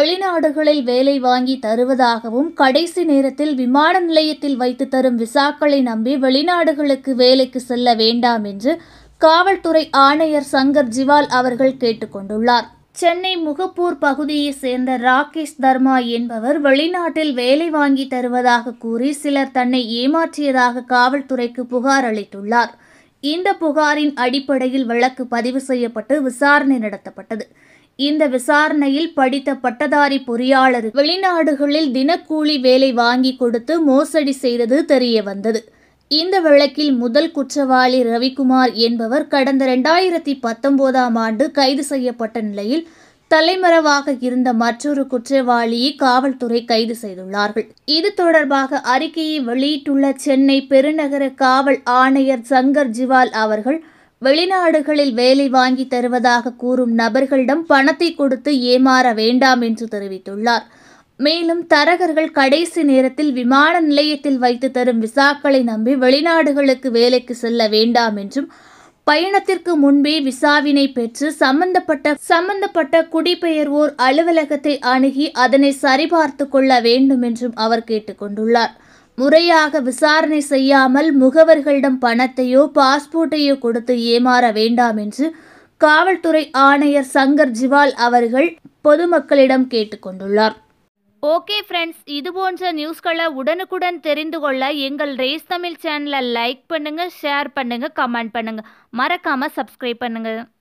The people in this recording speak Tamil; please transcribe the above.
வெளிநாடுகளில் வேலை வாங்கி தருவதாகவும் கடைசி நேரத்தில் விமான நிலையத்தில் வைத்து தரும் விசாக்களை நம்பி வெளிநாடுகளுக்கு வேலைக்கு செல்ல வேண்டாம் என்று காவல்துறை ஆணையர் சங்கர் ஜிவால் அவர்கள் கேட்டுக்கொண்டுள்ளார் சென்னை முகப்பூர் பகுதியைச் சேர்ந்த ராகேஷ் தர்மா என்பவர் வெளிநாட்டில் வேலை வாங்கி தருவதாக கூறி சிலர் தன்னை ஏமாற்றியதாக காவல்துறைக்கு புகார் அளித்துள்ளார் இந்த புகாரின் அடிப்படையில் வழக்கு பதிவு செய்யப்பட்டு விசாரணை நடத்தப்பட்டது இந்த விசாரணையில் படித்த பட்டதாரி பொறியாளர் வெளிநாடுகளில் தினக்கூலி வேலை வாங்கி கொடுத்து மோசடி செய்தது தெரிய வந்தது இந்த வழக்கில் முதல் குற்றவாளி ரவிக்குமார் என்பவர் கடந்த இரண்டாயிரத்தி பத்தொன்பதாம் ஆண்டு கைது செய்யப்பட்ட நிலையில் தலைமறைவாக இருந்த மற்றொரு குற்றவாளியை காவல்துறை கைது செய்துள்ளார்கள் இது தொடர்பாக அறிக்கையை வெளியிட்டுள்ள சென்னை பெருநகர காவல் ஆணையர் சங்கர் ஜிவால் அவர்கள் வெளிநாடுகளில் வேலை வாங்கி தருவதாக கூறும் நபர்களிடம் பணத்தை கொடுத்து ஏமாற வேண்டாம் என்று தெரிவித்துள்ளார் மேலும் தரகர்கள் கடைசி நேரத்தில் விமான நிலையத்தில் வைத்து தரும் விசாக்களை நம்பி வெளிநாடுகளுக்கு வேலைக்கு செல்ல வேண்டாம் என்றும் பயணத்திற்கு முன்பே விசாவினை பெற்று சம்பந்தப்பட்ட சம்பந்தப்பட்ட குடிபெயர்வோர் அலுவலகத்தை அணுகி அதனை சரிபார்த்து கொள்ள வேண்டும் என்றும் அவர் கேட்டுக்கொண்டுள்ளார் முறையாக விசாரணை செய்யாமல் முகவர்களிடம் பணத்தையோ பாஸ்போர்ட்டையோ கொடுத்து ஏமாற வேண்டாம் என்று காவல்துறை ஆணையர் சங்கர் ஜிவால் அவர்கள் பொதுமக்களிடம் கேட்டுக்கொண்டுள்ளார் ஓகே ஃப்ரெண்ட்ஸ் இது போன்ற நியூஸ்களை உடனுக்குடன் தெரிந்து கொள்ள எங்கள் ரேஸ் தமிழ் சேனலை லைக் பண்ணுங்கள் ஷேர் பண்ணுங்கள் கமெண்ட் பண்ணுங்கள் மறக்காமல் சப்ஸ்கிரைப் பண்ணுங்கள்